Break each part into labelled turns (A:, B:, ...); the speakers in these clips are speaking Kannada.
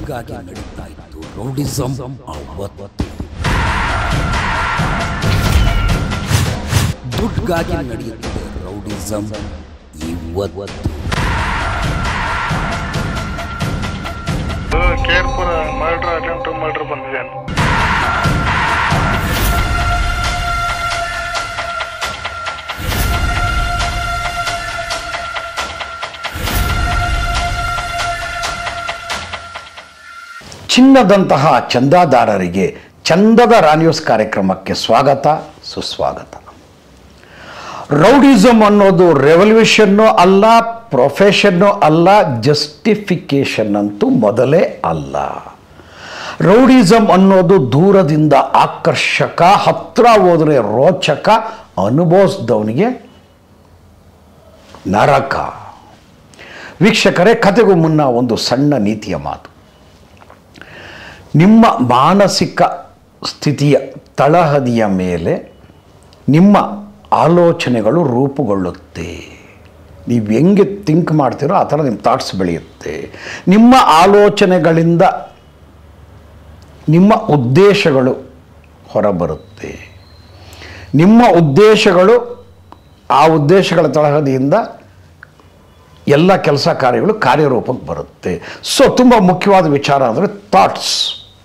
A: ದುಡ್ಗಾಗಿ ನಡೀತಾ ಇತ್ತು ರೌಡಿಸಂ ಅವತ್ತು ದುಡ್ಗಾಗಿ ನಡೆಯುತ್ತೆ ರೌಡಿಸಂ ಇವತ್ತು
B: ಕೇರ್ಪುರ ಮರ್ಡರ್ ಅಟೆಂಪ್ಟ್ ಮರ್ಡರ್ ಬಂದಿದೆ
C: ಚಿನ್ನದಂತಹ ಚಂದಾದಾರರಿಗೆ ಚಂದದ ರಾನ್ಯೂಸ್ ಕಾರ್ಯಕ್ರಮಕ್ಕೆ ಸ್ವಾಗತ ಸುಸ್ವಾಗತ ರೌಡಿಸಮ್ ಅನ್ನೋದು ರೆವಲ್ಯೂಷನ್ನು ಅಲ್ಲ ಪ್ರೊಫೆಷನ್ನು ಅಲ್ಲ ಜಸ್ಟಿಫಿಕೇಷನ್ ಅಂತೂ ಮೊದಲೇ ಅಲ್ಲ ರೌಡಿಸಮ್ ಅನ್ನೋದು ದೂರದಿಂದ ಆಕರ್ಷಕ ಹತ್ರ ಹೋದರೆ ರೋಚಕ ಅನುಭವಿಸಿದವನಿಗೆ ನರಕ ವೀಕ್ಷಕರೇ ಕತೆಗೂ ಮುನ್ನ ಒಂದು ಸಣ್ಣ ನೀತಿಯ ಮಾತು ನಿಮ್ಮ ಮಾನಸಿಕ ಸ್ಥಿತಿಯ ತಳಹದಿಯ ಮೇಲೆ ನಿಮ್ಮ ಆಲೋಚನೆಗಳು ರೂಪುಗೊಳ್ಳುತ್ತೆ ನೀವು ಹೆಂಗೆ ಥಿಂಕ್ ಮಾಡ್ತೀರೋ ಆ ಥರ ನಿಮ್ಮ ಥಾಟ್ಸ್ ಬೆಳೆಯುತ್ತೆ ನಿಮ್ಮ ಆಲೋಚನೆಗಳಿಂದ ನಿಮ್ಮ ಉದ್ದೇಶಗಳು ಹೊರಬರುತ್ತೆ ನಿಮ್ಮ ಉದ್ದೇಶಗಳು ಆ ಉದ್ದೇಶಗಳ ತಳಹದಿಯಿಂದ ಎಲ್ಲ ಕೆಲಸ ಕಾರ್ಯಗಳು ಕಾರ್ಯರೂಪಕ್ಕೆ ಬರುತ್ತೆ ಸೊ ತುಂಬ ಮುಖ್ಯವಾದ ವಿಚಾರ ಅಂದರೆ ಥಾಟ್ಸ್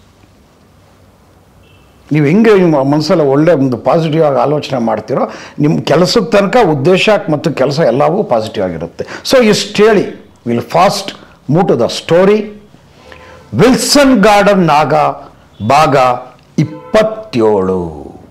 C: ನೀವು ಹೆಂಗೆ ನಿಮ್ಮ ಮನಸ್ಸಲ್ಲಿ ಒಳ್ಳೆ ಒಂದು ಪಾಸಿಟಿವ್ ಆಗಿ ಆಲೋಚನೆ ಮಾಡ್ತೀರೋ ನಿಮ್ಮ ಕೆಲಸದ ತನಕ ಉದ್ದೇಶ ಮತ್ತು ಕೆಲಸ ಎಲ್ಲವೂ ಪಾಸಿಟಿವ್ ಆಗಿರುತ್ತೆ ಸೊ ಇಷ್ಟು ಹೇಳಿ will fast move to the story Wilson Garden Naga ಭಾಗ ಇಪ್ಪತ್ತೇಳು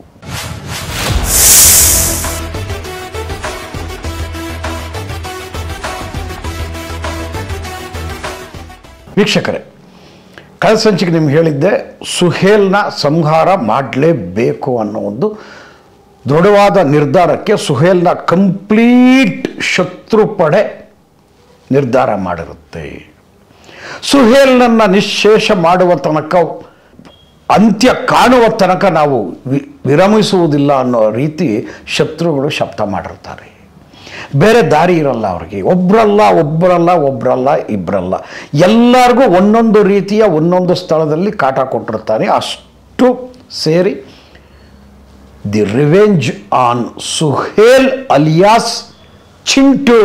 C: ವೀಕ್ಷಕರೇ ಕಳೆದ ಸಂಚಿಕೆ ನಿಮ್ಗೆ ಹೇಳಿದ್ದೆ ಸುಹೇಲ್ನ ಸಂಹಾರ ಮಾಡಲೇಬೇಕು ಅನ್ನೋ ಒಂದು ದೃಢವಾದ ನಿರ್ಧಾರಕ್ಕೆ ಸುಹೇಲ್ನ ಕಂಪ್ಲೀಟ್ ಶತ್ರು ಪಡೆ ನಿರ್ಧಾರ ಮಾಡಿರುತ್ತೆ ಸುಹೇಲ್ನನ್ನು ನಿಶ್ಶೇಷ ಮಾಡುವ ತನಕ ಅಂತ್ಯ ಕಾಣುವ ತನಕ ನಾವು ವಿ ವಿರಮಿಸುವುದಿಲ್ಲ ಅನ್ನೋ ರೀತಿ ಶತ್ರುಗಳು ಶಬ್ದ ಮಾಡಿರ್ತಾರೆ ಬೇರೆ ದಾರಿ ಇರಲ್ಲ ಅವ್ರಿಗೆ ಒಬ್ಬರಲ್ಲ ಒಬ್ಬರಲ್ಲ ಒಬ್ಬರಲ್ಲ ಇಬ್ಬರಲ್ಲ ಎಲ್ಲರಿಗೂ ಒಂದೊಂದು ರೀತಿಯ ಒಂದೊಂದು ಸ್ಥಳದಲ್ಲಿ ಕಾಟ ಕೊಟ್ಟಿರ್ತಾನೆ ಅಷ್ಟು ಸೇರಿ the revenge on Suhail alias Chintu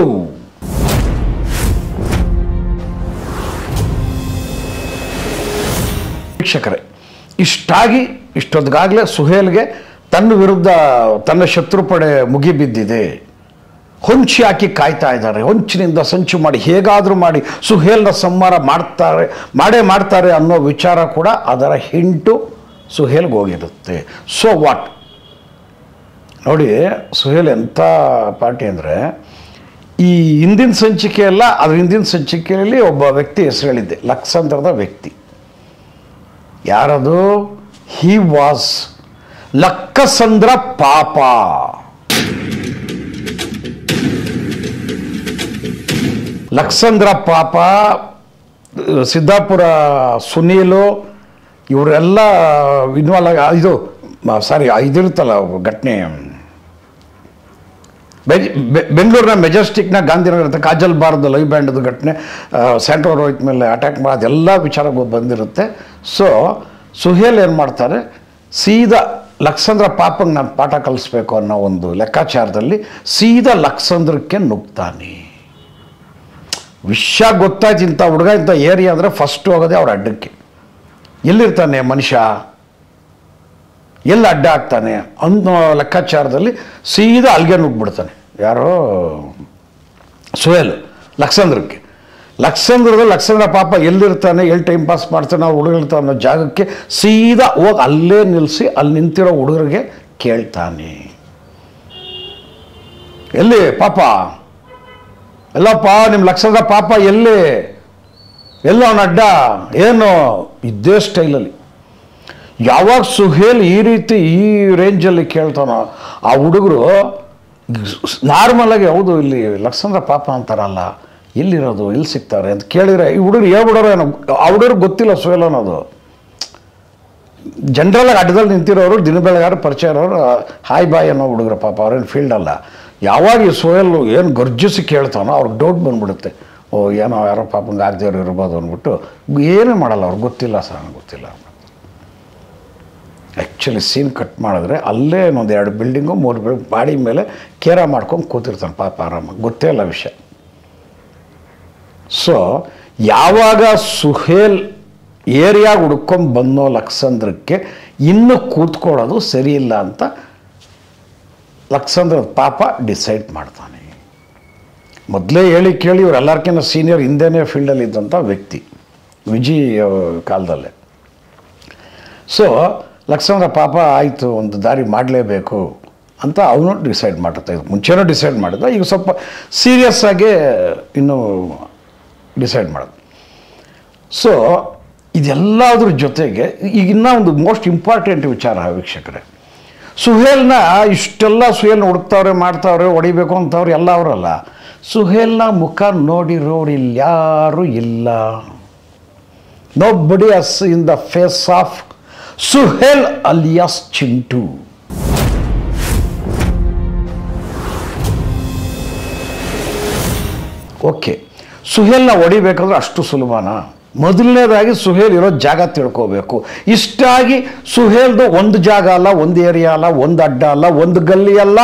C: ವೀಕ್ಷಕರೇ ಇಷ್ಟಾಗಿ ಇಷ್ಟೊತ್ತಿಗಾಗಲೇ ಸುಹೇಲ್ಗೆ ತನ್ನ ವಿರುದ್ಧ ತನ್ನ ಶತ್ರು ಪಡೆ ಮುಗಿಬಿದ್ದಿದೆ ಹೊಂಚಿ ಹಾಕಿ ಕಾಯ್ತಾ ಇದ್ದಾರೆ ಹೊಂಚಿನಿಂದ ಸಂಚು ಮಾಡಿ ಹೇಗಾದರೂ ಮಾಡಿ ಸುಹೇಲ್ನ ಸಂಹಾರ ಮಾಡ್ತಾರೆ ಮಾಡೇ ಮಾಡ್ತಾರೆ ಅನ್ನೋ ವಿಚಾರ ಕೂಡ ಅದರ ಹಿಂಟು ಸುಹೇಲ್ಗೆ ಹೋಗಿರುತ್ತೆ ಸೊ ವಾಟ್ ನೋಡಿ ಸುಹೇಲ್ ಎಂಥ ಪಾರ್ಟಿ ಅಂದರೆ ಈ ಹಿಂದಿನ ಸಂಚಿಕೆ ಎಲ್ಲ ಅದ್ರ ಹಿಂದಿನ ಸಂಚಿಕೆಯಲ್ಲಿ ಒಬ್ಬ ವ್ಯಕ್ತಿ ಹೆಸರು ಹೇಳಿದ್ದೆ ಲಕ್ಸಂದ್ರದ ವ್ಯಕ್ತಿ ಯಾರದು ಹಿ ವಾಸ್ ಲಕ್ಕಸಂದ್ರ ಪಾಪ ಲಕ್ಸಂದ್ರ ಪಾಪ ಸಿದ್ದಾಪುರ ಸುನೀಲು ಇವರೆಲ್ಲ ಇನ್ವಾಲ್ವ್ ಆಗಿ ಇದು ಸಾರಿ ಇದಿರುತ್ತಲ್ಲ ಘಟನೆ ಬೆಜ್ ಬೆ- ಬೆಂಗಳೂರಿನ ಮೆಜೆಸ್ಟಿಕ್ನ ಗಾಂಧಿನಗರ ಅಂತ ಕಾಜಲ್ ಬಾರ್ದು ಲೈವ್ ಬ್ಯಾಂಡ್ದು ಘಟನೆ ಸೆಂಟ್ರಲ್ ರೋಹಿತ್ ಮೇಲೆ ಅಟ್ಯಾಕ್ ಮಾಡೋದು ಎಲ್ಲ ವಿಚಾರ ಬಂದಿರುತ್ತೆ ಸೊ ಸುಹೇಲ್ ಏನು ಮಾಡ್ತಾರೆ ಸೀದಾ ಲಕ್ಸಂದ್ರ ಪಾಪಂಗೆ ನಾನು ಪಾಠ ಕಲಿಸ್ಬೇಕು ಅನ್ನೋ ಒಂದು ಲೆಕ್ಕಾಚಾರದಲ್ಲಿ ಸೀದಾ ಲಕ್ಸಂದ್ರಕ್ಕೆ ನುಗ್ತಾನೆ ವಿಷಯ ಗೊತ್ತಾಯ್ತು ಇಂಥ ಹುಡುಗ ಇಂಥ ಏರಿಯಾ ಅಂದರೆ ಫಸ್ಟ್ ಹೋಗೋದೇ ಅವ್ರ ಅಡ್ಡಕ್ಕೆ ಎಲ್ಲಿರ್ತಾನೆ ಮನುಷ್ಯ ಎಲ್ಲಿ ಅಡ್ಡ ಆಗ್ತಾನೆ ಅನ್ನೋ ಲೆಕ್ಕಾಚಾರದಲ್ಲಿ ಸೀದಾ ಅಲ್ಲಿಗೆ ನುಗ್ಬಿಡ್ತಾನೆ ಯಾರೋ ಸುಹೇಲ್ ಲಕ್ಸಂದ್ರಕ್ಕೆ ಲಕ್ಸಂದ್ರದಲ್ಲಿ ಲಕ್ಸಂದ್ರ ಪಾಪ ಎಲ್ಲಿರ್ತಾನೆ ಎಲ್ಲಿ ಟೈಮ್ ಪಾಸ್ ಮಾಡ್ತಾನೆ ಅವ್ರು ಹುಡುಗಿರ್ತಾನೆ ಅನ್ನೋ ಜಾಗಕ್ಕೆ ಸೀದಾ ಹೋಗಿ ಅಲ್ಲೇ ನಿಲ್ಲಿಸಿ ಅಲ್ಲಿ ನಿಂತಿರೋ ಹುಡುಗರಿಗೆ ಕೇಳ್ತಾನೆ ಎಲ್ಲಿ ಪಾಪ ಎಲ್ಲಪ್ಪ ನಿಮ್ಮ ಲಕ್ಸಂದ್ರ ಪಾಪ ಎಲ್ಲಿ ಎಲ್ಲ ಅವನ ಅಡ್ಡ ಏನು ಇದ್ದೇ ಸ್ಟೈಲಲ್ಲಿ ಯಾವಾಗ ಸುಹೇಲ್ ಈ ರೀತಿ ಈ ರೇಂಜಲ್ಲಿ ಕೇಳ್ತಾನೋ ಆ ಹುಡುಗರು ನಾರ್ಮಲಾಗಿ ಹೌದು ಇಲ್ಲಿ ಲಕ್ಸಂದ್ರ ಪಾಪ ಅಂತಾರಲ್ಲ ಎಲ್ಲಿರೋದು ಎಲ್ಲಿ ಸಿಗ್ತಾರೆ ಅಂತ ಕೇಳಿದ್ರೆ ಈ ಹುಡುಗರು ಹೇಳ್ಬಿಡೋರು ಏನೋ ಆ ಹುಡುಗರಿಗೆ ಗೊತ್ತಿಲ್ಲ ಸುಹೇಲ್ ಅನ್ನೋದು ಜನರಲಾಗಿ ಅಡ್ಡದಲ್ಲಿ ನಿಂತಿರೋರು ದಿನ ಬೆಳಗಾರ ಪರಿಚಯ ಇರೋರು ಹಾಯ್ ಬಾಯ್ ಅನ್ನೋ ಹುಡುಗರು ಪಾಪ ಅವ್ರೇನು ಫೀಲ್ಡ್ ಅಲ್ಲ ಯಾವಾಗ ಈ ಸೋಯಲ್ ಏನು ಗರ್ಜಿಸಿ ಕೇಳ್ತಾನೋ ಅವ್ರಿಗೆ ಡೌಟ್ ಬಂದ್ಬಿಡುತ್ತೆ ಓ ಏನೋ ಯಾರೋ ಪಾಪಂಗೆ ಆಗದೇವ್ರು ಇರ್ಬೋದು ಅಂದ್ಬಿಟ್ಟು ಏನೂ ಮಾಡಲ್ಲ ಅವ್ರಿಗೆ ಗೊತ್ತಿಲ್ಲ ಸರ್ ನನಗೆ ಗೊತ್ತಿಲ್ಲ ಆ್ಯಕ್ಚುಲಿ ಸೀನ್ ಕಟ್ ಮಾಡಿದ್ರೆ ಅಲ್ಲೇ ಒಂದು ಎರಡು ಬಿಲ್ಡಿಂಗು ಮೂರು ಬಿಲ್ಡಿಂಗ್ ಬಾಡಿ ಮೇಲೆ ಕೇರ ಮಾಡ್ಕೊಂಡು ಕೂತಿರ್ತಾನೆ ಪಾಪ ಆರಾಮಾಗಿ ಗೊತ್ತೇ ಇಲ್ಲ ವಿಷಯ ಸೊ ಯಾವಾಗ ಸುಹೇಲ್ ಏರಿಯಾಗ ಹುಡ್ಕೊಂಡು ಬಂದೋ ಲಕ್ಸಂದ್ರಕ್ಕೆ ಇನ್ನು ಕೂತ್ಕೊಳ್ಳೋದು ಸರಿ ಇಲ್ಲ ಅಂತ ಲಕ್ಸಂದ್ರ ಪಾಪ ಡಿಸೈಡ್ ಮಾಡ್ತಾನೆ ಮೊದಲೇ ಹೇಳಿ ಕೇಳಿ ಇವರೆಲ್ಲರಿಗಿಂತ ಸೀನಿಯರ್ ಹಿಂದೆನೇ ಫೀಲ್ಡಲ್ಲಿ ಇದ್ದಂಥ ವ್ಯಕ್ತಿ ವಿಜಿ ಕಾಲದಲ್ಲೇ ಸೊ ಲಕ್ಷ್ಮಣ ಪಾಪ ಆಯಿತು ಒಂದು ದಾರಿ ಮಾಡಲೇಬೇಕು ಅಂತ ಅವನು ಡಿಸೈಡ್ ಮಾಡುತ್ತೆ ಇದು ಮುಂಚೆನೂ ಡಿಸೈಡ್ ಮಾಡಿದ ಈಗ ಸ್ವಲ್ಪ ಸೀರಿಯಸ್ ಆಗಿ ಇನ್ನೂ ಡಿಸೈಡ್ ಮಾಡೋದು ಸೊ ಇದೆಲ್ಲದ್ರ ಜೊತೆಗೆ ಈಗ ಇನ್ನೂ ಒಂದು ಮೋಸ್ಟ್ ಇಂಪಾರ್ಟೆಂಟ್ ವಿಚಾರ ವೀಕ್ಷಕರೇ ಸುಹೇಲ್ನ ಇಷ್ಟೆಲ್ಲ ಸುಹೇಲ್ನ ಹುಡುಕ್ತಾವ್ರೆ ಮಾಡ್ತಾವ್ರೆ ಹೊಡಿಬೇಕು ಅಂತವ್ರು ಎಲ್ಲ ಅವರಲ್ಲ ಸುಹೇಲ್ನ ಮುಖ ನೋಡಿರೋರು ಇಲ್ಯಾರೂ ಇಲ್ಲ nobody as in the face of Suhail alias Chintu okay ಸುಹೇಲ್ನ ಹೊಡಿಬೇಕಂದ್ರೆ ಅಷ್ಟು ಸುಲಭನಾ ಮೊದಲನೇದಾಗಿ ಸುಹೇಲ್ ಇರೋ ಜಾಗ ತಿಳ್ಕೋಬೇಕು ಇಷ್ಟಾಗಿ ಸುಹೇಲ್ದು ಒಂದು ಜಾಗ ಅಲ್ಲ ಒಂದು ಏರಿಯಾ ಅಲ್ಲ ಒಂದು ಅಡ್ಡ ಅಲ್ಲ ಒಂದು ಗಲ್ಲಿ ಅಲ್ಲ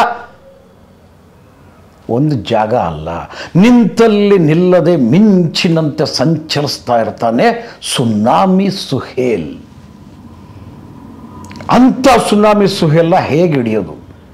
C: ಒಂದು ಜಾಗ ಅಲ್ಲ ನಿಂತಲ್ಲಿ ನಿಲ್ಲದೆ ಮಿಂಚಿನಂತೆ ಸಂಚರಿಸ್ತಾ ಇರ್ತಾನೆ ಸುನಾಮಿ ಸುಹೇಲ್ ಅಂಥ ಸುನಾಮಿ ಸುಹೇಲ್ನ ಹೇಗೆ ಹಿಡಿಯೋದು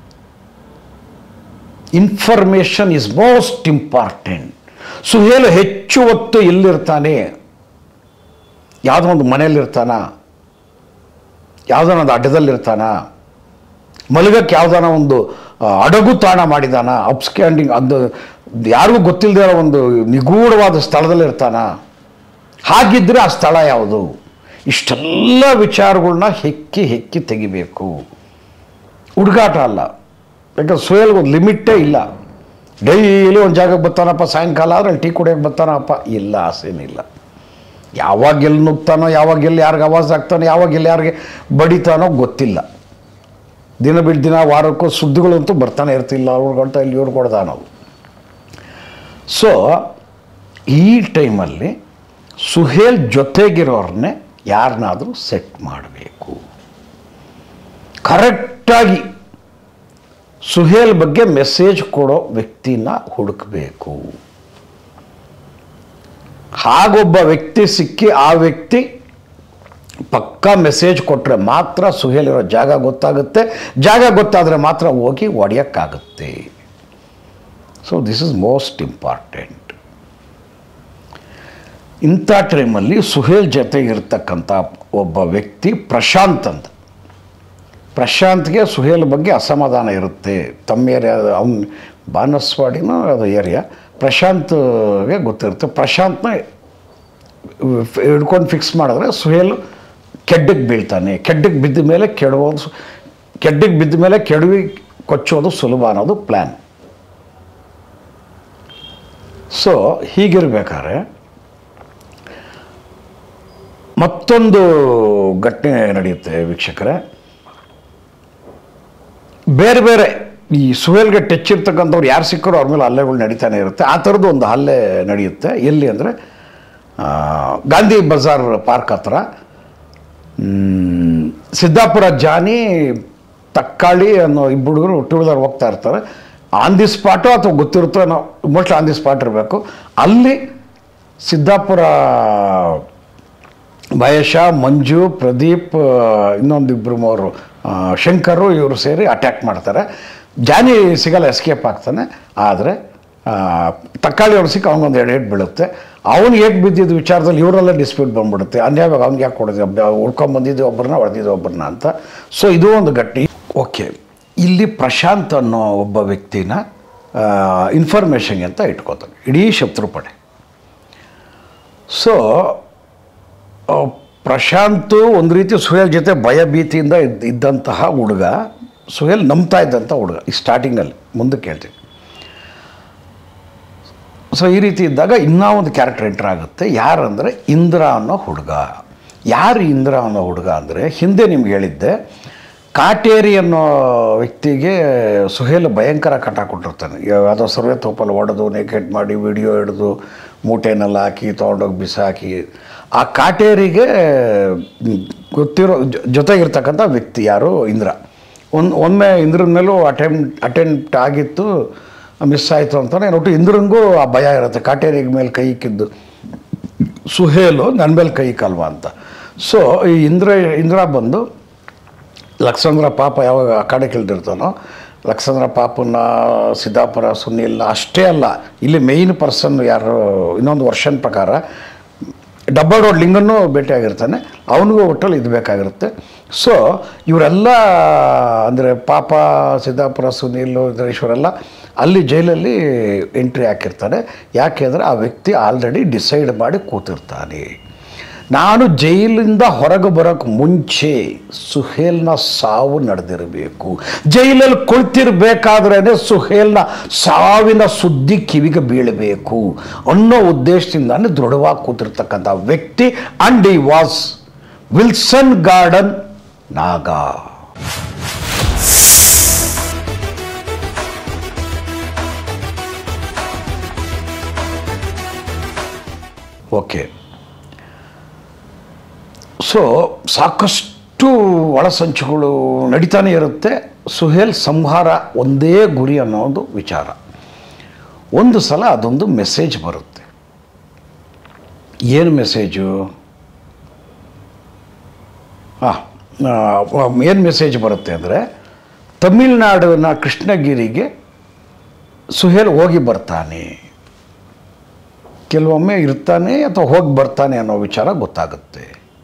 C: information is most important Suhail ಹೆಚ್ಚು ಹೊತ್ತು ಎಲ್ಲಿರ್ತಾನೆ ಯಾವುದೋ ಒಂದು ಮನೆಯಲ್ಲಿರ್ತಾನ ಯಾವುದೋ ಒಂದು ಅಡ್ಡದಲ್ಲಿರ್ತಾನ ಮಲಗಕ್ಕೆ ಯಾವುದಾನ ಒಂದು ಆ, ಅಡಗು ತಾಣ ಮಾಡಿದಾನ ಅಪ್ಸ್ಕ್ಯಾಂಡಿಂಗ್ ಅದು ಯಾರಿಗೂ ಗೊತ್ತಿಲ್ಲದೆ ಇರೋ ಒಂದು ನಿಗೂಢವಾದ ಸ್ಥಳದಲ್ಲಿರ್ತಾನ ಹಾಗಿದ್ದರೆ ಆ ಸ್ಥಳ ಯಾವುದು ಇಷ್ಟೆಲ್ಲ ವಿಚಾರಗಳನ್ನ ಹೆಕ್ಕಿ ಹೆಕ್ಕಿ ತೆಗಿಬೇಕು ಹುಡುಗಾಟ ಅಲ್ಲ ಯಾಕಂದ್ರೆ ಸುಯಲ್ಗೆ ಒಂದು ಲಿಮಿಟ್ಟೇ ಇಲ್ಲ ಡೈಲಿ ಒಂದು ಜಾಗಕ್ಕೆ ಬರ್ತಾನಪ್ಪ ಸಾಯಂಕಾಲ ಆದರೆ ಅಲ್ಲಿ ಟೀ ಕುಡಿಯೋಕೆ ಬರ್ತಾನಪ್ಪ ಇಲ್ಲ ಆಸೇನಿಲ್ಲ ಯಾವಾಗ ಎಲ್ಲಿ ನುಗ್ತಾನೋ ಯಾವಾಗ ಎಲ್ಲಿ ಯಾರಿಗೆ ಆವಾಜ್ ಆಗ್ತಾನೋ ಯಾವಾಗ ಎಲ್ಲಿ ಯಾರಿಗೆ ಬಡಿತಾನೋ ಗೊತ್ತಿಲ್ಲ ದಿನ ಬಿಟ್ಟು ದಿನ ವಾರಕ್ಕೂ ಸುದ್ದಿಗಳಂತೂ ಬರ್ತಾನೆ ಇರ್ತಿಲ್ಲ ಅವ್ರು ಕೊಡ್ತಾ ಇಲ್ಲಿ ಇವ್ರು ಕೊಡ್ತಾ ನಾವು ಸೊ ಈ ಟೈಮಲ್ಲಿ ಸುಹೇಲ್ ಜೊತೆಗಿರೋರನ್ನೇ ಯಾರನ್ನಾದರೂ ಸೆಟ್ ಮಾಡಬೇಕು ಕರೆಕ್ಟಾಗಿ ಸುಹೇಲ್ ಬಗ್ಗೆ ಮೆಸೇಜ್ ಕೊಡೋ ವ್ಯಕ್ತಿನ ಹುಡುಕಬೇಕು ಹಾಗೊಬ್ಬ ವ್ಯಕ್ತಿ ಸಿಕ್ಕಿ ಆ ವ್ಯಕ್ತಿ ಪಕ್ಕಾ ಮೆಸೇಜ್ ಕೊಟ್ಟರೆ ಮಾತ್ರ ಸುಹೇಲ್ ಇರೋ ಜಾಗ ಗೊತ್ತಾಗುತ್ತೆ ಜಾಗ ಗೊತ್ತಾದರೆ ಮಾತ್ರ ಹೋಗಿ ಹೊಡೆಯೋಕ್ಕಾಗುತ್ತೆ so this is most important ಇಂಥ ಟೈಮಲ್ಲಿ ಸುಹೇಲ್ ಜೊತೆಗಿರ್ತಕ್ಕಂಥ ಒಬ್ಬ ವ್ಯಕ್ತಿ ಪ್ರಶಾಂತ್ ಅಂತ ಪ್ರಶಾಂತ್ಗೆ ಸುಹೇಲ್ ಬಗ್ಗೆ ಅಸಮಾಧಾನ ಇರುತ್ತೆ ತಮ್ಮ ಏರಿಯಾ ಅವ್ನ ಬಾನಸ್ವಾಡಿನೋ ಅದು ಏರಿಯಾ ಪ್ರಶಾಂತ್ಗೆ ಗೊತ್ತಿರುತ್ತೆ ಪ್ರಶಾಂತ್ನ ಹಿಡ್ಕೊಂಡು ಫಿಕ್ಸ್ ಮಾಡಿದ್ರೆ ಸುಹೇಲ್ ಕೆಡ್ಡಕ್ಕೆ ಬೀಳ್ತಾನೆ ಕೆಡ್ಡಕ್ಕೆ ಬಿದ್ದ ಮೇಲೆ ಕೆಡುವುದು ಸು- ಕೆಡ್ಡಕ್ಕೆ ಬಿದ್ದ ಮೇಲೆ ಕೆಡವಿ ಕೊಚ್ಚೋದು ಸುಲಭ ಅನ್ನೋದು ಪ್ಲ್ಯಾನ್ ಸೊ ಹೀಗಿರ್ಬೇಕಾದ್ರೆ ಮತ್ತೊಂದು ಘಟನೆ ನಡೆಯುತ್ತೆ ವೀಕ್ಷಕರೇ ಬೇರೆ ಬೇರೆ ಈ ಸುಹೇಲ್ಗೆ ಟಚ್ ಇರ್ತಕ್ಕಂಥವ್ರು ಯಾರು ಸಿಕ್ಕರೋ ಅವ್ರ ಮೇಲೆ ಹಲ್ಲೆಗಳು ನಡೀತಾನೆ ಇರುತ್ತೆ ಆ ಥರದ್ದು ಒಂದು ಹಲ್ಲೆ ನಡೆಯುತ್ತೆ ಎಲ್ಲಿ ಅಂದರೆ ಗಾಂಧಿ ಬಜಾರ್ ಪಾರ್ಕ್ ಹತ್ರ ಮ್, ಸಿದ್ದಾಪುರ ಜಾನಿ ತಕ್ಕಾಳಿ ಅನ್ನೋ ಇಬ್ಬರು ಹುಡುಗರು ಟೂ ವೀಲರ್ ಹೋಗ್ತಾ ಇರ್ತಾರೆ ಆನ್ ದಿ ಸ್ಪಾಟು ಅಥವಾ ಗೊತ್ತಿರುತ್ತೋ ನಾವು ಮೋಸ್ಟ್ಲಿ ಆನ್ ದಿ ಸ್ಪಾಟ್ ಇರಬೇಕು ಅಲ್ಲಿ ಸಿದ್ದಾಪುರ ಮಹೇಶ ಮಂಜು ಪ್ರದೀಪ್ ಇನ್ನೊಂದಿಬ್ಬರು ಮೂವರು ಆ, ಶಂಕರು ಇವರು ಸೇರಿ ಅಟ್ಯಾಕ್ ಮಾಡ್ತಾರೆ ಜಾನಿ ಸಿಗಲ್ಲ ಎಸ್ಕೇಪ್ ಆಗ್ತಾನೆ ಆದರೆ ತಕ್ಕಾಳಿ ಅವ್ರು ಸಿಕ್ಕ ಅವನಿಗೊಂದು ಎರಡು ಏಟ್ ಬೀಳುತ್ತೆ ಅವನು ಹೇಗೆ ಬಿದ್ದಿದ್ದು ವಿಚಾರದಲ್ಲಿ ಇವರೆಲ್ಲ ಡಿಸ್ಪ್ಯೂಟ್ ಬಂದ್ಬಿಡುತ್ತೆ ಅನ್ಯಾವಾಗ ಅವ್ನಿಗೆ ಯಾಕೆ ಕೊಡೋದು ಉಳ್ಕೊಂಬಂದಿದ್ದು ಒಬ್ಬರನ್ನ ಹೊಡೆದಿದ್ದು ಒಬ್ಬರನ್ನ ಅಂತ ಸೊ ಇದು ಒಂದು ಗಟ್ಟಿ ಓಕೆ ಇಲ್ಲಿ ಪ್ರಶಾಂತ್ ಅನ್ನೋ ಒಬ್ಬ ವ್ಯಕ್ತಿನ ಇನ್ಫಾರ್ಮೇಷನ್ಗೆ ಅಂತ ಇಟ್ಕೋತಾನೆ ಇಡೀ ಶತ್ರುಪಡೆ ಸೊ ಆ, ಪ್ರಶಾಂತ್ ಒಂದು ರೀತಿ ಸುಹೇಲ್ ಜೊತೆ ಭಯ ಭೀತಿಯಿಂದ ಇದ್ದ ಇದ್ದಂತಹ ಹುಡುಗ ಸುಹೇಲ್ ನಂಬ್ತಾ ಇದ್ದಂಥ ಹುಡುಗ ಈ ಸ್ಟಾರ್ಟಿಂಗಲ್ಲಿ ಮುಂದಕ್ಕೆ ಹೇಳ್ತೀನಿ ಸೊ ಈ ರೀತಿ ಇದ್ದಾಗ ಇನ್ನೂ ಒಂದು ಕ್ಯಾರೆಕ್ಟರ್ ಎಂಟರ್ ಆಗುತ್ತೆ ಯಾರಂದರೆ ಇಂದ್ರ ಅನ್ನೋ ಹುಡುಗ ಯಾರು ಇಂದ್ರ ಅನ್ನೋ ಹುಡುಗ ಅಂದರೆ ಹಿಂದೆ ನಿಮ್ಗೆ ಹೇಳಿದ್ದೆ ಕಾಟೇರಿ ಅನ್ನೋ ವ್ಯಕ್ತಿಗೆ ಸುಹೇಲ್ ಭಯಂಕರ ಕಟ ಕೊಟ್ಟಿರ್ತಾನೆ ಯಾವುದೋ ಸರ್ವೆ ತೋಪಲ್ಲಿ ಹೊಡೆದು ನೆಕೆಟ್ ಮಾಡಿ ವಿಡಿಯೋ ಹಿಡಿದು ಮೂಟೆನೆಲ್ಲ ಹಾಕಿ ತೊಗೊಂಡೋಗಿ ಬಿಸಾಕಿ ಆ ಕಾಟೇರಿಗೆ ಮ್, ಗೊತ್ತಿರೋ ಜೊ- ಜೊತೆಗಿರ್ತಕ್ಕಂಥ ವ್ಯಕ್ತಿ ಯಾರು ಇಂದ್ರ ಒಂದು ಒಮ್ಮೆ ಇಂದ್ರನ ಮೇಲೂ ಅಟೆಂಪ್ಟ್ ಅಟೆಂಪ್ಟ್ ಆಗಿತ್ತು ಮಿಸ್ ಆಯಿತು ಅಂತಾನೆ ಒಟ್ಟು ಇಂದ್ರಂಗೂ ಆ ಭಯ ಇರುತ್ತೆ ಕಾಟೇರಿಗೆ ಮೇಲೆ ಕೈ ಇಕ್ಕಿದ್ದು ಸುಹೇಲು ನನ್ನ ಮೇಲೆ ಕೈ ಕಲ್ವಾ ಅಂತ ಸೊ ಈ ಇಂದ್ರ ಇಂದ್ರ ಬಂದು ಲಕ್ಷ್ಮಂದ್ರ ಪಾಪ ಯಾವಾಗ ಆ ಕಡೆ ಕೇಳ್ದಿರ್ತಾನೋ ಲಕ್ಷ್ಮಂದ್ರ ಪಾಪನ ಸಿದ್ದಾಪುರ ಸುನಿಲ್ ಅಷ್ಟೇ ಅಲ್ಲ ಇಲ್ಲಿ ಮೇಯ್ನ್ ಪರ್ಸನ್ ಯಾರು ಇನ್ನೊಂದು ವರ್ಷನ ಪ್ರಕಾರ ಡಬ್ಬಲ್ ರೋಡ್ ಲಿಂಗನ್ನೂ ಭೇಟಿಯಾಗಿರ್ತಾನೆ ಅವನಿಗೂ ಒಟ್ಟಲ್ಲಿ ಇದು ಬೇಕಾಗಿರುತ್ತೆ ಸೊ ಇವರೆಲ್ಲ ಅಂದರೆ ಪಾಪ ಸಿದ್ದಾಪುರ ಸುನೀಲ್ ಇವರೆಲ್ಲ ಅಲ್ಲಿ ಜೈಲಲ್ಲಿ ಎಂಟ್ರಿ ಹಾಕಿರ್ತಾರೆ ಯಾಕೆ ಅಂದರೆ ಆ ವ್ಯಕ್ತಿ ಆಲ್ರೆಡಿ ಡಿಸೈಡ್ ಮಾಡಿ ಕೂತಿರ್ತಾನೆ ನಾನು ಜೈಲಿಂದ ಹೊರಗೆ ಬರೋಕ್ಕೆ ಮುಂಚೆ ಸುಹೇಲ್ನ ಸಾವು ನಡೆದಿರಬೇಕು ಜೈಲಲ್ಲಿ ಕುಳಿತಿರ್ಬೇಕಾದ್ರೇ ಸುಹೇಲ್ನ ಸಾವಿನ ಸುದ್ದಿ ಕಿವಿಗೆ ಬೀಳಬೇಕು ಅನ್ನೋ ಉದ್ದೇಶದಿಂದಾನೆ ದೃಢವಾಗಿ ಕೂತಿರ್ತಕ್ಕಂಥ ವ್ಯಕ್ತಿ ಅಂಡ್ ಈ was Wilson Garden Naga okay so ಸಾಕಷ್ಟು ಒಳಸಂಚುಗಳು ನಡೀತಾನೆ ಇರುತ್ತೆ ಸುಹೇಲ್ ಸಂಹಾರ ಒಂದೇ ಗುರಿ ಅನ್ನೋದು ವಿಚಾರ ಒಂದು ಸಲ ಅದೊಂದು ಮೆಸೇಜ್ ಬರುತ್ತೆ ಏನು ಮೆಸೇಜು ಹಾಂ ಏನು ಮೆಸೇಜ್ ಬರುತ್ತೆ ಅಂದರೆ ತಮಿಳ್ನಾಡಿನ ಕೃಷ್ಣಗಿರಿಗೆ ಸುಹೇಲ್ ಹೋಗಿ ಬರ್ತಾನೆ ಕೆಲವೊಮ್ಮೆ ಇರ್ತಾನೆ ಅಥವಾ ಹೋಗಿ ಬರ್ತಾನೆ ಅನ್ನೋ ವಿಚಾರ ಗೊತ್ತಾಗುತ್ತೆ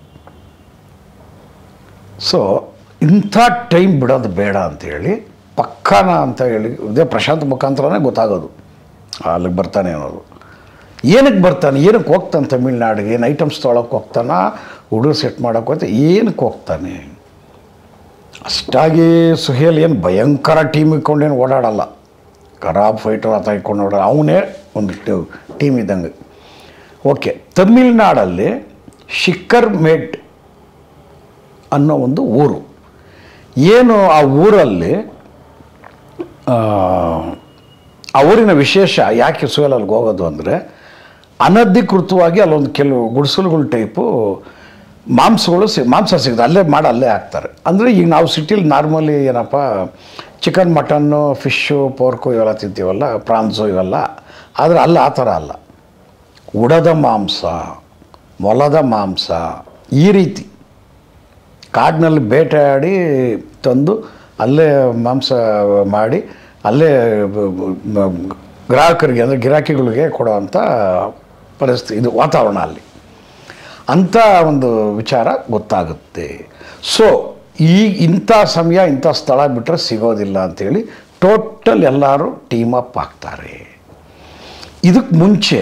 C: ಸೊ ಇಂಥ ಟೈಮ್ ಬಿಡೋದು ಬೇಡ ಅಂತೇಳಿ ಪಕ್ಕನ ಅಂತ ಹೇಳಿ ಇದೇ ಪ್ರಶಾಂತ್ ಮುಖಾಂತರನೇ ಗೊತ್ತಾಗೋದು ಅಲ್ಲಿಗೆ ಬರ್ತಾನೆ ಅನ್ನೋದು ಏನಕ್ಕೆ ಬರ್ತಾನೆ ಏನಕ್ಕೆ ಹೋಗ್ತಾನೆ ತಮಿಳ್ನಾಡಿಗೆ ಏನು ಐಟಮ್ಸ್ ತೊಗೊಳಕ್ಕೆ ಹೋಗ್ತಾನ ಹುಡುಗರು ಸೆಟ್ ಮಾಡೋಕೆ ಹೋಗ್ತಾ ಏನಕ್ಕೆ ಹೋಗ್ತಾನೆ ಅಷ್ಟಾಗಿ ಸುಹೇಲ್ ಏನು ಭಯಂಕರ ಟೀಮ್ ಇಟ್ಕೊಂಡೇನು ಓಡಾಡಲ್ಲ ಖರಾಬ್ ಫೈಟರ್ ಆತ ಇಟ್ಕೊಂಡು ಓಡಾಡ ಅವನೇ ಒಂದು ಟೀಮ್ ಇದ್ದಂಗೆ ಓಕೆ ತಮಿಳ್ನಾಡಲ್ಲಿ ಶಿಖರ್ ಮೇಟ್ ಅನ್ನೋ ಒಂದು ಊರು ಏನು ಆ ಊರಲ್ಲಿ ಆ, ಆ ಊರಿನ ವಿಶೇಷ ಯಾಕೆ ಸುಹೇಲ್ ಅಲ್ಲಿಗೆ ಹೋಗೋದು ಅಂದರೆ ಅನಧಿಕೃತವಾಗಿ ಅಲ್ಲೊಂದು ಕೆಲವು ಗುಡಿಸಲುಗಳ ಟೈಪು ಮಾಂಸಗಳು ಸಿ ಮಾಂಸ ಸಿಗುತ್ತೆ ಅಲ್ಲೇ ಮಾಡಿ ಅಲ್ಲೇ ಹಾಕ್ತಾರೆ ಅಂದರೆ ಈಗ ನಾವು ಸಿಟಿಲಿ ನಾರ್ಮಲಿ ಏನಪ್ಪ ಚಿಕನ್ ಮಟನ್ನು ಫಿಶ್ಶು ಪೋರ್ಕು ಇವೆಲ್ಲ ತಿಂತೀವಲ್ಲ ಪ್ರಾನ್ಸು ಇವೆಲ್ಲ ಆದರೆ ಅಲ್ಲ ಆ ಥರ ಅಲ್ಲ ಉಡದ ಮಾಂಸ ಮೊಲದ ಮಾಂಸ ಈ ರೀತಿ ಕಾಡಿನಲ್ಲಿ ಬೇಟೆಯಾಡಿ ತಂದು ಅಲ್ಲೇ ಮಾಂಸ ಮಾಡಿ ಅಲ್ಲೇ ಬ- ಬ- ಬ- ಗ್ರಾಹಕರಿಗೆ ಅಂದರೆ ಗಿರಾಕಿಗಳಿಗೆ ಕೊಡೋವಂಥ ಪರಿಸ್ಥಿತಿ ಇದು ವಾತಾವರಣ ಅಲ್ಲಿ ಅಂಥ ಒಂದು ವಿಚಾರ ಗೊತ್ತಾಗುತ್ತೆ ಸೊ ಈ ಇಂಥ ಸಮಯ ಇಂಥ ಸ್ಥಳ ಬಿಟ್ಟರೆ ಸಿಗೋದಿಲ್ಲ ಅಂಥೇಳಿ ಟೋಟಲ್ ಎಲ್ಲರೂ ಟೀಮ್ ಅಪ್ ಆಗ್ತಾರೆ ಇದಕ್ಕೆ ಮುಂಚೆ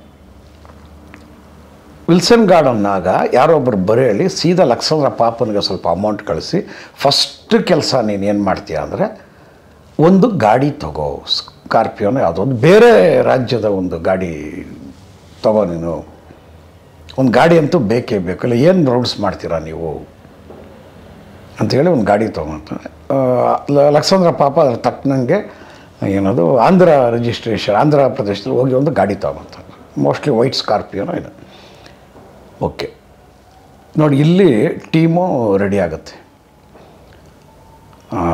C: ವಿಲ್ಸನ್ ಗಾರ್ಡನ್ನಾಗ ಯಾರೊಬ್ಬರು ಬರೇಳಿ ಸೀದಾ ಲಕ್ಷ್ಮಂದ್ರ ಪಾಪನಿಗೆ ಸ್ವಲ್ಪ ಅಮೌಂಟ್ ಕಳಿಸಿ ಫಸ್ಟ್ ಕೆಲಸ ನೀನು ಏನು ಮಾಡ್ತೀಯ ಅಂದರೆ ಒಂದು ಗಾಡಿ ತಗೋ ಸ್ಕಾರ್ಪಿಯೋನ ಯಾವುದೋ ಒಂದು ಬೇರೆ ರಾಜ್ಯದ ಒಂದು ಗಾಡಿ ತಗೋ ನೀನು ಒಂದು ಗಾಡಿ ಅಂತೂ ಬೇಕೇ ಬೇಕು ಇಲ್ಲ ಏನು ರೌಡ್ಸ್ ಮಾಡ್ತೀರಾ ನೀವು ಅಂಥೇಳಿ ಒಂದು ಗಾಡಿ ತೊಗೊಂತಾನೆ ಲಕ್ಷ್ಮಂದ್ರ ಪಾಪ ಅದ್ರ ತಕ್ಕನಂಗೆ ಏನದು ಆಂಧ್ರ ರಿಜಿಸ್ಟ್ರೇಷನ್ ಆಂಧ್ರ ಪ್ರದೇಶದಲ್ಲಿ ಹೋಗಿ ಒಂದು ಗಾಡಿ ತೊಗೊಂತಾನೆ ಮೋಸ್ಟ್ಲಿ ವೈಟ್ ಸ್ಕಾರ್ಪಿಯೋನೋ ಇದೆ ಓಕೆ ನೋಡಿ ಇಲ್ಲಿ ಟೀಮು ರೆಡಿ ಆಗುತ್ತೆ ಆ,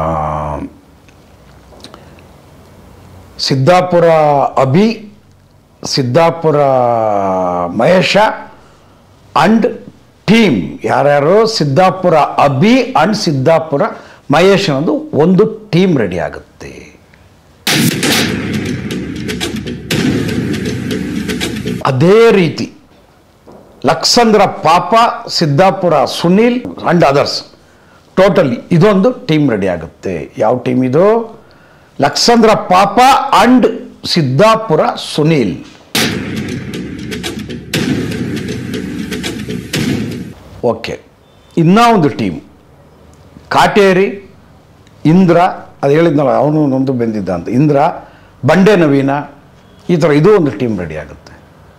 C: ಸಿದ್ದಾಪುರ ಅಭಿ ಸಿದ್ದಾಪುರ ಮಹೇಶ ಅಂಡ್ ಟೀಮ್ ಯಾರ್ಯಾರು ಸಿದ್ದಾಪುರ ಅಭಿ ಅಂಡ್ ಸಿದ್ದಾಪುರ ಮಹೇಶ್ ಅನ್ನೋದು ಒಂದು ಟೀಮ್ ರೆಡಿ ಆಗುತ್ತೆ ಅದೇ ರೀತಿ Laksandra Papa Siddapura Sunil and others totally ಇದೊಂದು ಟೀಮ್ ರೆಡಿ ಆಗುತ್ತೆ ಯಾವ ಟೀಮ್ ಇದು ಲಕ್ಸಂದ್ರ ಪಾಪ ಅಂಡ್ ಸಿದ್ದಾಪುರ ಸುನೀಲ್ ಓಕೆ ಇನ್ನೂ ಒಂದು ಟೀಮ್ ಕಾಟೇರಿ ಇಂದ್ರ ಅದು ಹೇಳಿದ್ನಲ್ಲ ಅವನು ಒಂದು ಬೆಂದಿದ್ದ ಅಂತ ಇಂದ್ರ ಬಂಡೆ ನವೀನ ಈ ಥರ ಇದು ಒಂದು ಟೀಮ್ ರೆಡಿ ಆಗುತ್ತೆ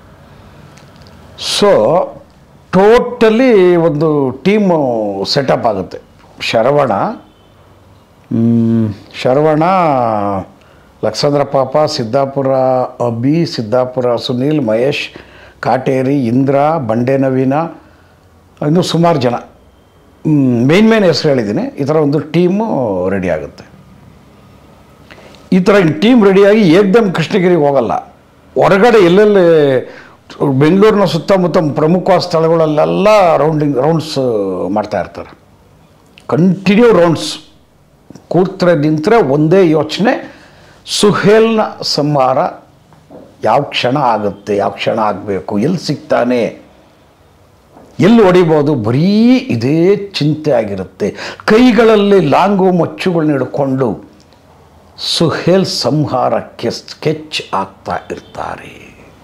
C: ಸೊ ಟೋಟಲಿ ಒಂದು ಟೀಮು ಸೆಟಪ್ ಆಗುತ್ತೆ ಶರವಣ ಹ್ಮ್, ಶರವಣ ಲಕ್ಸಂದ್ರ ಪಾಪ ಸಿದ್ದಾಪುರ ಅಬಿ ಸಿದ್ದಾಪುರ ಸುನೀಲ್ ಮಹೇಶ್ ಕಾಟೇರಿ ಇಂದ್ರ ಬಂಡೆ ನವೀನ ಇನ್ನೂ ಸುಮಾರು ಜನ ಮೇನ್ ಮೇನ್ ಹೆಸರು ಹೇಳಿದ್ದೀನಿ ಈ ಥರ ಒಂದು ಟೀಮು ರೆಡಿ ಆಗುತ್ತೆ ಈ ಥರ ಟೀಮ್ ರೆಡಿಯಾಗಿ ಏಕ್ದಮ್ ಕೃಷ್ಣಗಿರಿಗೆ ಹೋಗಲ್ಲ ಹೊರಗಡೆ ಎಲ್ಲೆಲ್ಲಿ ಬೆಂಗಳೂರಿನ ಸುತ್ತಮುತ್ತ ಪ್ರಮುಖವಾದ ಸ್ಥಳಗಳಲ್ಲೆಲ್ಲ ರೌಂಡಿಂಗ್ ರೌಂಡ್ಸ್ ಮಾಡ್ತಾ ಇರ್ತಾರೆ ಕಂಟಿನ್ಯೂ ರೌಂಡ್ಸ್ ಕೂತ್ರೆ ನಿಂತರೆ ಒಂದೇ ಯೋಚನೆ ಸುಹೇಲ್ನ ಸಂಹಾರ ಯಾವ ಕ್ಷಣ ಆಗುತ್ತೆ ಯಾವ ಕ್ಷಣ ಆಗಬೇಕು ಎಲ್ಲಿ ಸಿಗ್ತಾನೆ ಎಲ್ಲಿ ಹೊಡಿಬೋದು ಬರೀ ಇದೇ ಚಿಂತೆ ಆಗಿರುತ್ತೆ ಕೈಗಳಲ್ಲಿ ಲಾಂಗು ಮಚ್ಚುಗಳನ್ನ ಹಿಡ್ಕೊಂಡು ಸುಹೇಲ್ ಸಂಹಾರಕ್ಕೆ ಸ್ಕೆಚ್ ಆಗ್ತಾ ಇರ್ತಾರೆ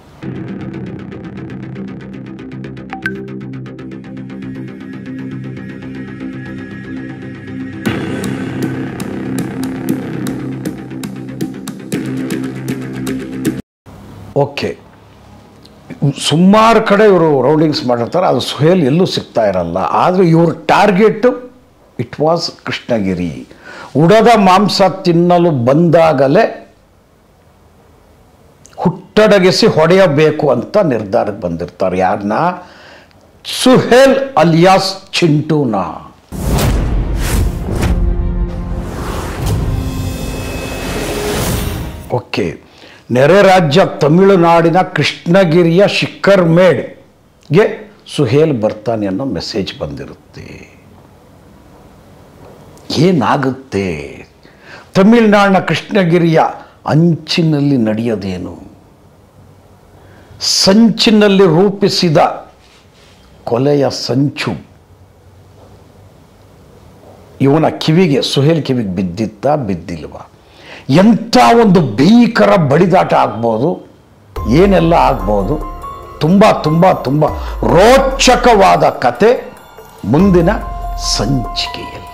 C: ಓಕೆ ಸುಮಾರು ಕಡೆ ಇವರು ರೌಂಡಿಂಗ್ಸ್ ಮಾಡಿರ್ತಾರೆ ಅದು ಸುಹೇಲ್ ಎಲ್ಲೂ ಸಿಗ್ತಾ ಇರಲ್ಲ ಆದರೆ ಇವ್ರ ಟಾರ್ಗೆಟು ಇಟ್ ವಾಸ್ ಕೃಷ್ಣಗಿರಿ ಉಡದ ಮಾಂಸ ತಿನ್ನಲು ಬಂದಾಗಲೇ ಹುಟ್ಟಡಗಿಸಿ ಹೊಡೆಯಬೇಕು ಅಂತ ನಿರ್ಧಾರಕ್ಕೆ ಬಂದಿರ್ತಾರೆ ಯಾರನ್ನ ಸುಹೇಲ್ ಅಲಿಯಾಸ್ ಚಿಂಟೂನ ಓಕೆ ನೆರೆ ರಾಜ್ಯ ತಮಿಳುನಾಡಿನ ಕೃಷ್ಣಗಿರಿಯ ಶಿಖರ್ಮೇಡ್ಗೆ ಸುಹೇಲ್ ಬರ್ತಾನೆ ಅನ್ನೋ ಮೆಸೇಜ್ ಬಂದಿರುತ್ತೆ ಏನಾಗುತ್ತೆ ತಮಿಳುನಾಡಿನ ಕೃಷ್ಣಗಿರಿಯ ಅಂಚಿನಲ್ಲಿ ನಡೆಯೋದೇನು ಸಂಚಿನಲ್ಲಿ ರೂಪಿಸಿದ ಕೊಲೆಯ ಸಂಚು ಇವನ ಕಿವಿಗೆ ಸುಹೇಲ್ ಕಿವಿಗೆ ಬಿದ್ದಿತ್ತ ಬಿದ್ದಿಲ್ವಾ ಎಂಥ ಒಂದು ಭೀಕರ ಬಡಿದಾಟ ಆಗ್ಬೋದು ಏನೆಲ್ಲ ಆಗ್ಬೋದು ತುಂಬ ತುಂಬ ತುಂಬ ರೋಚಕವಾದ ಕತೆ ಮುಂದಿನ ಸಂಚಿಕೆಯಲ್ಲಿ